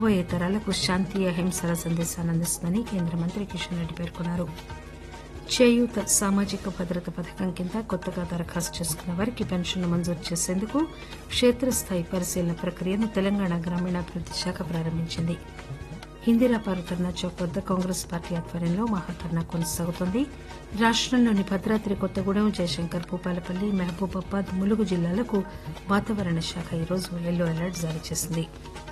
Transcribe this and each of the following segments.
రాబోయే తరాలకు శాంతి అహింసల సందేశాన్ని అందిస్తుందని కేంద్ర మంత్రి కిషన్ రెడ్డి పేర్కొన్నారు చేయూత సామాజిక భద్రత పథకం కింద కొత్తగా దరఖాస్తు చేసుకున్న వారికి పెన్షన్ను మంజూరు చేసేందుకు క్షేత్రస్థాయి పరిశీలన ప్రక్రియను తెలంగాణ గ్రామీణాభివృద్ది శాఖ ప్రారంభించింది ఇందిరాపారు ధర్నా చౌక్ వద్ద కాంగ్రెస్ పార్టీ ఆధ్వర్యంలో మహాధర్నా కొనసాగుతోంది రాష్టంలోని భద్రాద్రి కొత్తగూడెం జయశంకర్ భూపాలపల్లి మహబూబాబాద్ ములుగు జిల్లాలకు వాతావరణ శాఖ ఈరోజు ఎల్లో అలర్ట్ జారీ చేసింది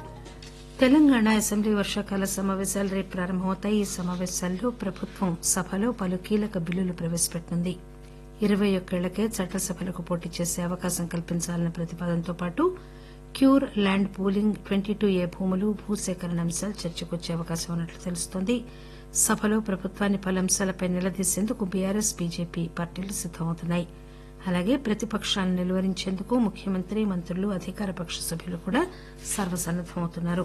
తెలంగాణ అసెంబ్లీ వర్షాకాల సమావేశాలు రేపు ప్రారంభమవుతాయి ఈ సమావేశాల్లో ప్రభుత్వం సభలో పలు కీలక బిల్లులు ప్రవేశపెట్టనుంది ఇరవై ఒక్కేళ్లకే చట్టసభలకు పోటీ చేసే అవకాశం కల్పించాలన్న ప్రతిపాదనతో పాటు క్యూర్ land pooling twenty two A భూములు భూసేకరణ అంశాలు చర్చకొచ్చే అవకాశం ఉన్నట్లు తెలుస్తోంది సభలో ప్రభుత్వాన్ని పలు అంశాలపై నిలదీసేందుకు బీఆర్ఎస్ బీజేపీ పార్టీలు సిద్దమవుతున్నాయి అలాగే ప్రతిపక్షాలను నిలువరించేందుకు ముఖ్యమంత్రి మంత్రులు అధికార పక్ష సభ్యులు కూడా సర్వసన్నద్దమవుతున్నారు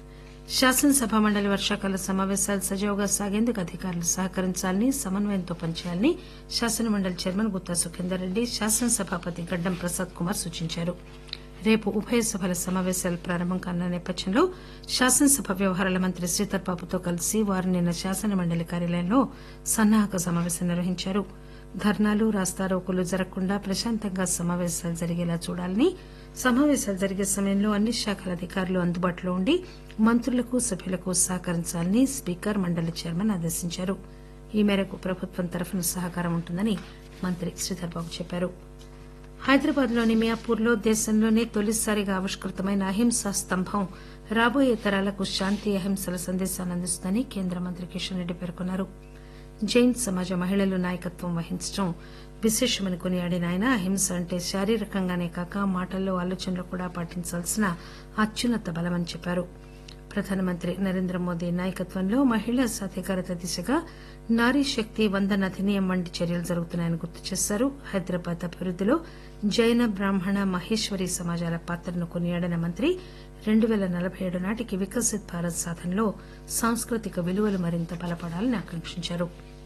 శాసనసభ మండలి వర్షాకాల సమావేశాలు సజావుగా సాగేందుకు అధికారులు సహకరించాలని సమన్వయంతో పనిచేయాలని శాసనమండలి చైర్మన్ గుత్తా సుఖేందర్ రెడ్డి శాసనసభాపతి గడ్డం ప్రసాద్ కుమార్ సూచించారు రేపు ఉభయ సభల సమావేశాలు ప్రారంభం కానున్న నేపథ్యంలో శాసనసభ వ్యవహారాల మంత్రి శ్రీధర్ బాబుతో కలిసి వారు నిన్న శాసనమండలి కార్యాలయంలో సన్నాహక సమావేశం నిర్వహించారు ధర్నాలు రాస్తారోకోలు జరగకుండా ప్రశాంతంగా సమావేశాలు జరిగేలా చూడాలని సమావేశాలు జరిగే సమయంలో అన్ని శాఖల అధికారులు అందుబాటులో ఉండి మంత్రులకు సభ్యులకు సహకరించాలని స్పీకర్ మండలి చైర్మన్ ఆదేశించారు ఈ మేరకు ప్రభుత్వం తరఫున సహకారం ఉంటుందని మంత్రి శ్రీధర్ బాబు చెప్పారు హైదరాబాద్ లోని మియాపూర్లో దేశంలోనే తొలిసారిగా ఆవిష్కృతమైన అహింసా స్తంభం రాబోయే తరాలకు శాంతి అహింసల సందేశాన్ని అందిస్తుందని కేంద్ర మంత్రి కిషన్ రెడ్డి పేర్కొన్నారు జైన్ సమాజ మహిళలు నాయకత్వం వహించడం విశేషమని కొనియాడిన ఆయన అహింస అంటే శారీరకంగానే కాక మాటల్లో ఆలోచనలు కూడా పాటించాల్సిన అత్యున్నత బలమని చెప్పారు ప్రధానమంత్రి నరేంద్ర మోదీ నాయకత్వంలో మహిళా సాధికారత దిశగా నారీ శక్తి వందన అధినియం వంటి చర్యలు జరుగుతున్నాయని గుర్తు చేశారు హైదరాబాద్ అభివృద్దిలో జైన బ్రాహ్మణ మహేశ్వరి సమాజాల పాత్రను కొనియాడిన మంత్రి రెండు పేల నలబై ఏడు నాటికి వికసిత్ భారత్ సాధనలో సాంస్కృతిక విలువలు మరింత బలపడాలని ఆకాంక్షించారు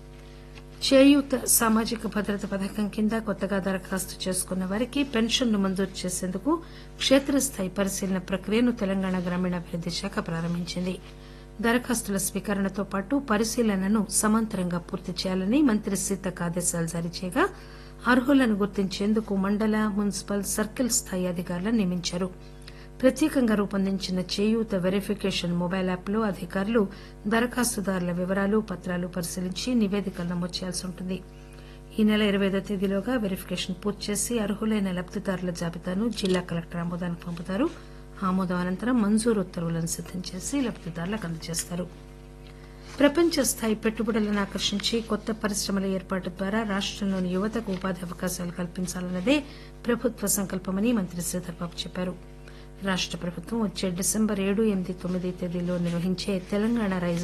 చేయూత సామాజిక భద్రత పథకం కింద కొత్తగా దరఖాస్తు చేసుకున్న వారికి పెన్షన్ను మంజూరు చేసేందుకు క్షేత్రస్థాయి పరిశీలన ప్రక్రియను తెలంగాణ గ్రామీణాభివృద్ది శాఖ ప్రారంభించింది దరఖాస్తుల స్వీకరణతో పాటు పరిశీలనను సమాంతరంగా పూర్తి చేయాలని మంత్రి సీతక్ ఆదేశాలు జారీ చేయగా అర్హులను గుర్తించేందుకు మండల మున్సిపల్ సర్కిల్ స్థాయి అధికారులను నియమించారు ప్రత్యేకంగా రూపొందించిన చేయూత వెరిఫికేషన్ మొబైల్ యాప్లో అధికారులు దరఖాస్తుదారుల వివరాలు పత్రాలు పరిశీలించి నివేదికలు నమోదు చేయాల్సి ఉంటుంది ఈ నెల ఇరవై ఐదో తేదీలోగా వెరిఫికేషన్ పూర్తి చేసి అర్హులైన లబ్దిదారుల జాబితాను జిల్లా కలెక్టర్ ఆమోదానికి పంపుతారు ఆమోదం అనంతరం మంజూరు ఉత్తర్వులను సిద్దం చేసి లబ్దిదారులకు అందజేస్తారు ప్రపంచ స్థాయి పెట్టుబడులను ఆకర్షించి కొత్త పరిశ్రమల ఏర్పాటు ద్వారా రాష్టంలోని యువతకు ఉపాధి అవకాశాలు కల్పించాలన్నదే ప్రభుత్వ సంకల్పమని మంత్రి శ్రీధర్బాబు చెప్పారు రాష్ట ప్రభుత్వం వచ్చే డిసెంబర్ ఏడు ఎనిమిది తొమ్మిది తేదీల్లో నిర్వహించే తెలంగాణ రైజింగ్